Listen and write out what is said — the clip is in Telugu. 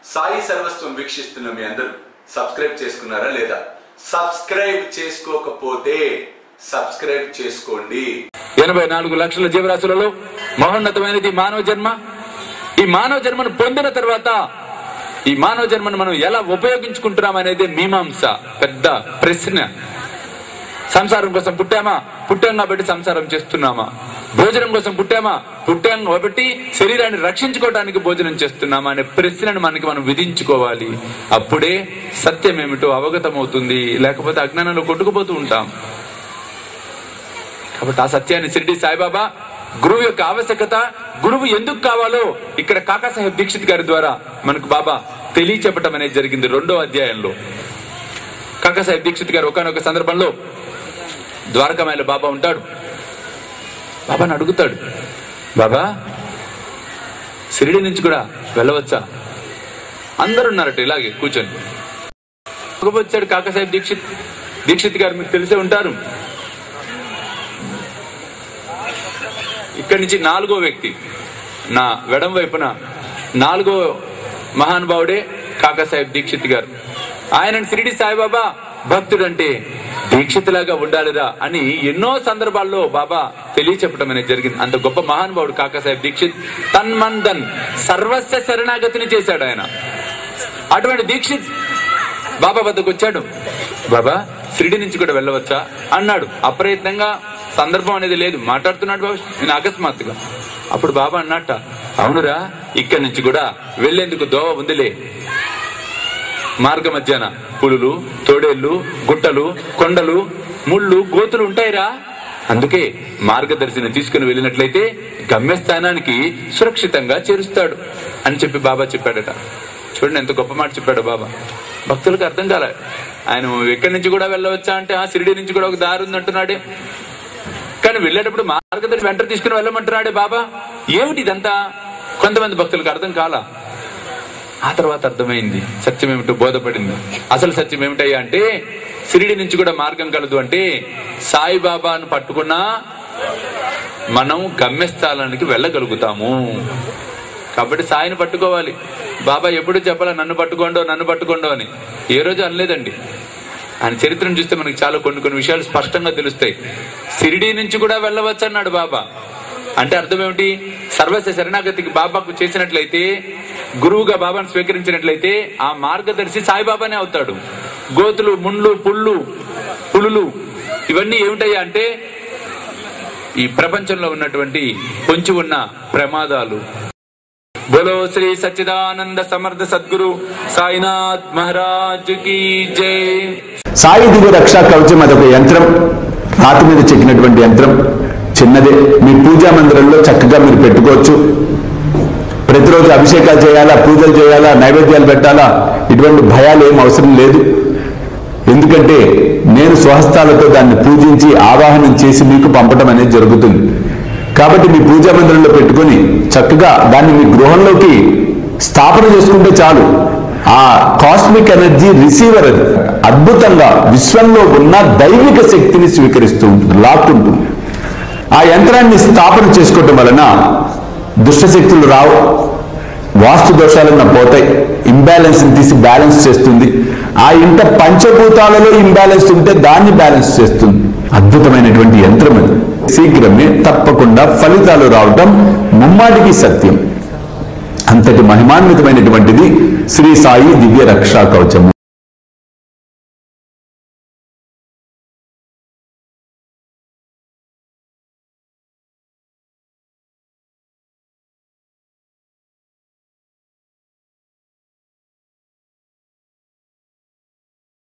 సాయి సర్వస్వం వీక్షిస్తున్న మీ అందరూ సబ్స్క్రైబ్ చేసుకున్నారా లేదా సబ్స్క్రైబ్ చేసుకోకపోతే సబ్స్క్రైబ్ చేసుకోండి ఎనభై నాలుగు లక్షల జీవరాశులలో మహోన్నతమైనది మానవ జన్మ ఈ మానవ జన్మను పొందిన తర్వాత ఈ మానవ జన్మను మనం ఎలా ఉపయోగించుకుంటున్నాం అనేది మీమాంస పెద్ద ప్రశ్న సంసారం కోసం పుట్టామా పుట్టాం కాబట్టి సంసారం చేస్తున్నామా భోజనం కోసం పుట్టామా పుట్టాం కాబట్టి శరీరాన్ని రక్షించుకోవడానికి భోజనం చేస్తున్నామా అనే ప్రశ్నను మనకి మనం విధించుకోవాలి అప్పుడే సత్యం ఏమిటో అవగతమవుతుంది లేకపోతే అజ్ఞానంలో కొట్టుకుపోతూ ఉంటాం కాబట్టి ఆ సత్యాన్ని షిరిడి సాయిబాబా గురువు యొక్క ఆవశ్యకత గురువు ఎందుకు కావాలో ఇక్కడ కాకాసాహెబ్ దీక్షిత్ గారి ద్వారా మనకు బాబా తెలియచెప్పటం అనేది జరిగింది రెండో అధ్యాయంలో కాకాసాహెబ్ దీక్షిత్ గారు ఒకనొక సందర్భంలో ద్వారకామాయలో బాబా ఉంటాడు బాబాని అడుగుతాడు బాబా షిరిడి నుంచి కూడా వెళ్ళవచ్చా అందరు ఉన్నారట ఇలాగే కూర్చొని వచ్చాడు కాకాసాహెబ్ దీక్షిత్ దీక్షిత్ గారు మీకు తెలిసే ఉంటారు ఇక్కడి నుంచి నాలుగో వ్యక్తి నా వెడం వైపున నాలుగో మహానుభావుడే కాకాసాహెబ్ దీక్షిత్ గారు ఆయన షిరిడి సాయిబాబా భక్తుడంటే దీక్షితులాగా ఉండాలిరా అని ఎన్నో సందర్భాల్లో బాబా తెలియచెప్పడం అనేది జరిగింది అంత గొప్ప మహానుభావుడు కాకాసాహెబ్ దీక్షిత్ తన్మందన్ సర్వస్వ శరణాగతిని చేశాడు ఆయన అటువంటి దీక్షిత్ బాబా వద్దకు వచ్చాడు బాబా షిరిడి నుంచి కూడా వెళ్ళవచ్చా అన్నాడు అప్రయత్నంగా సందర్భం అనేది లేదు మాట్లాడుతున్నాడు బాబా నేను అకస్మాత్తుగా అప్పుడు బాబా అన్నట్ట అవునురా ఇక్కడి నుంచి కూడా వెళ్లేందుకు దోవ ఉందిలే మార్గ మధ్యాన పులులు తోడేళ్లు గుట్టలు కొండలు ముళ్ళు గోతులు ఉంటాయిరా అందుకే మార్గదర్శిని తీసుకుని వెళ్ళినట్లయితే గమ్యస్థానానికి సురక్షితంగా చేరుస్తాడు అని చెప్పి బాబా చెప్పాడట చూడండి ఎంత గొప్ప మాట చెప్పాడు బాబా భక్తులకు అర్థం కాలే ఆయన ఎక్కడి నుంచి కూడా వెళ్ళవచ్చా అంటే ఆ షిరిడి నుంచి కూడా ఒక దారి ఉంది అంటున్నాడే కానీ వెళ్ళేటప్పుడు మార్గదర్శి వెంట తీసుకుని వెళ్ళమంటున్నాడే బాబా ఏమిటి ఇదంతా కొంతమంది భక్తులకు అర్థం కాలా ఆ తర్వాత అర్థమైంది సత్యం ఏమిటో బోధపడింది అసలు సత్యం ఏమిటయ్యా అంటే షిరిడి నుంచి కూడా మార్గం కలదు అంటే సాయిబాబాను పట్టుకున్నా మనం గమ్యస్థానానికి వెళ్ళగలుగుతాము కాబట్టి సాయిని పట్టుకోవాలి బాబా ఎప్పుడు చెప్పాలా నన్ను పట్టుకోండో నన్ను పట్టుకోండో అని ఏ రోజు అనలేదండి ఆయన చరిత్రను చూస్తే మనకి చాలా కొన్ని కొన్ని విషయాలు స్పష్టంగా తెలుస్తాయి సిరిడి నుంచి కూడా వెళ్ళవచ్చు అన్నాడు బాబా అంటే అర్థం ఏమిటి సర్వస్వ శరణాగతికి బాబాకు చేసినట్లయితే గురువుగా బాబాను స్వీకరించినట్లయితే ఆ మార్గదర్శి సాయిబాబానే అవుతాడు గోతులు ముండ్లు పుళ్ళు పులులు ఇవన్నీ ఏమిటయ్యా అంటే ఈ ప్రపంచంలో ఉన్నటువంటి పొంచి ఉన్న ప్రమాదాలు బోలో శ్రీ సచ్చిదానంద సమర్థ సద్గురు సాయినాథ్ మహారాజ్ కీ జై సాయి దివ్య రక్షా కవచం అదొక యంత్రం రాతి మీద చెక్కినటువంటి యంత్రం చిన్నదే మీ పూజా మందిరంలో చక్కగా మీరు పెట్టుకోవచ్చు ప్రతిరోజు అభిషేకాలు చేయాలా పూజలు చేయాలా నైవేద్యాలు పెట్టాలా ఇటువంటి భయాలు ఏం అవసరం లేదు ఎందుకంటే నేను స్వహస్తాలతో దాన్ని పూజించి ఆవాహనం చేసి మీకు పంపడం అనేది జరుగుతుంది కాబట్టి మీ పూజా మందిరంలో పెట్టుకొని చక్కగా దాన్ని మీ గృహంలోకి స్థాపన చేసుకుంటే చాలు ఆ కాస్మిక్ ఎనర్జీ రిసీవర్ అది అద్భుతంగా విశ్వంలో ఉన్న దైవిక శక్తిని స్వీకరిస్తూ ఉంటుంది లాక్కుంటుంది ఆ యంత్రాన్ని స్థాపన చేసుకోవటం వలన దుష్టశక్తులు రావు వాస్తు దోషాలన్న పోతాయి ఇంబ్యాలెన్స్ తీసి బ్యాలెన్స్ చేస్తుంది ఆ ఇంట పంచభూతాలలో ఇంబ్యాలెన్స్ ఉంటే దాన్ని బ్యాలెన్స్ చేస్తుంది అద్భుతమైనటువంటి యంత్రం అది శీఘ్రమే తప్పకుండా ఫలితాలు రావటం ముమ్మాటికి సత్యం అంతటి మహిమాన్వితమైనటువంటిది శ్రీ సాయి దివ్య రక్షా కవచము